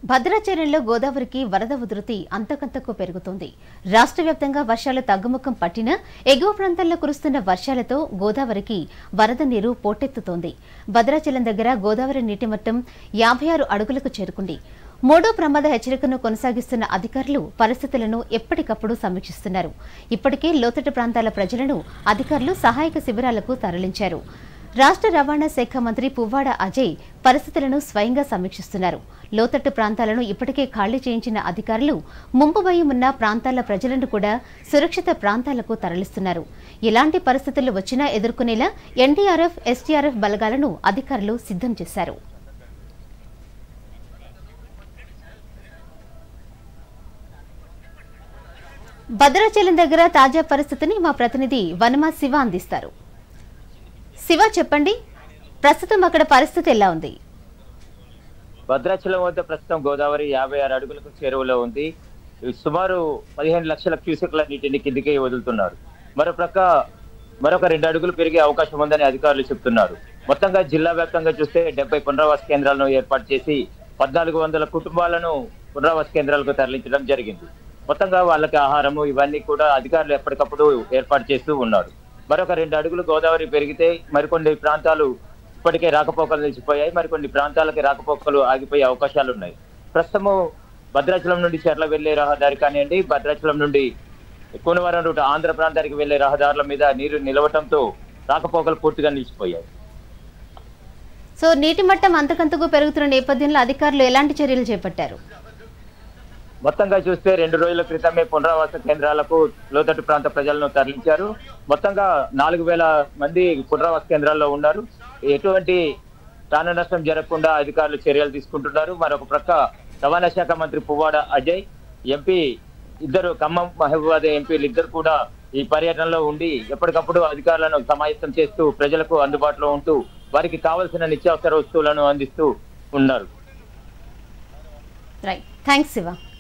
భద్రాచలంలో గోదావరికి వరద ఉధృతి అంతకంతకు పెరుగుతోంది రాష్ట్ర వ్యాప్తంగా వర్షాలు తగ్గుముఖం పట్టినా ఎగువ ప్రాంతాల్లో కురుస్తున్న వర్షాలతో గోదావరికి వరద నీరు పోటెత్తుతోంది భద్రాచలం దగ్గర గోదావరి నీటి మట్టం యాభై ఆరు అడుగులకు చేరుకుంది మూడో ప్రమాద హెచ్చరికను కొనసాగిస్తున్న అధికారులు పరిస్థితులను ఎప్పటికప్పుడు సమీక్షిస్తున్నారు ఇప్పటికే లోతట్టు ప్రాంతాల ప్రజలను అధికారులు సహాయక శిబిరాలకు తరలించారు రాష్ట్ర రవాణా శాఖ మంత్రి పువ్వాడ అజయ్ పరిస్థితులను స్వయంగా సమీక్షిస్తున్నారు లోతట్టు ప్రాంతాలను ఇప్పటికే ఖాళీ చేయించిన అధికారులు ముంపు భయం ఉన్న ప్రాంతాల ప్రజలను కూడా సురక్షిత ప్రాంతాలకు తరలిస్తున్నారు ఎలాంటి పరిస్థితులు వచ్చినా ఎదుర్కొనేలా ఎన్డీఆర్ఎఫ్ ఎస్టీఆర్ఎఫ్ బలగాలను అధికారులు సిద్ధం చేశారు భద్రాచలం దగ్గర తాజా పరిస్థితిని మా ప్రతినిధి వనమా శివ అందిస్తారు శివ చెప్పండి ప్రస్తుతం అక్కడ పరిస్థితి ఎలా ఉంది భద్రాచలం వద్ద ప్రస్తుతం గోదావరి యాభై ఆరు అడుగులకు చేరువలో ఉంది సుమారు పదిహేను లక్షల క్యూసెక్ల నీటిని కిందికి వదులుతున్నారు మరోప్రక్క మరొక రెండు అడుగులు పెరిగే అవకాశం ఉందని అధికారులు చెబుతున్నారు మొత్తంగా జిల్లా వ్యాప్తంగా చూస్తే డెబ్బై పునరావాస కేంద్రాలను ఏర్పాటు చేసి పద్నాలుగు వందల కుటుంబాలను పునరావాస కేంద్రాలకు తరలించడం జరిగింది మొత్తంగా వాళ్ళకి ఆహారము ఇవన్నీ కూడా అధికారులు ఎప్పటికప్పుడు ఏర్పాటు చేస్తూ ఉన్నారు మరొక రెండు అడుగులు గోదావరి పెరిగితే మరికొన్ని ప్రాంతాలు ఇప్పటికే రాకపోకలు నిలిచిపోయాయి మరికొన్ని ప్రాంతాలకి రాకపోకలు ఆగిపోయే అవకాశాలు ఉన్నాయి ప్రస్తుతము భద్రాచలం నుండి చెర్ల వెళ్లే రహదారి కానివ్వండి భద్రాచలం నుండి కూనవరం రూట్ ఆంధ్ర ప్రాంతానికి వెళ్లే రహదారుల మీద నీరు నిలవటంతో రాకపోకలు పూర్తిగా నిలిచిపోయాయి సో నీటి మట్టం అంతకంతకు పెరుగుతున్న నేపథ్యంలో అధికారులు ఎలాంటి చర్యలు చేపట్టారు మొత్తంగా చూస్తే రెండు రోజుల క్రితమే పునరావాస కేంద్రాలకు లోతట్టు ప్రాంత ప్రజలను తరలించారు మొత్తంగా నాలుగు వేల మంది పునరావాస కేంద్రాల్లో ఉన్నారు ఎటువంటి ప్రాణ నష్టం జరగకుండా అధికారులు చర్యలు తీసుకుంటున్నారు మరొక ప్రక్క రవాణా శాఖ మంత్రి పువ్వాడ అజయ్ ఎంపీ ఇద్దరు ఖమ్మం మహబూబాద్ ఎంపీలు ఇద్దరు కూడా ఈ పర్యటనలో ఉండి ఎప్పటికప్పుడు అధికారులను సమాయత్తం చేస్తూ ప్రజలకు అందుబాటులో ఉంటూ వారికి కావలసిన నిత్యావసర వస్తువులను అందిస్తూ ఉన్నారు రైట్ థ్యాంక్స్ శివ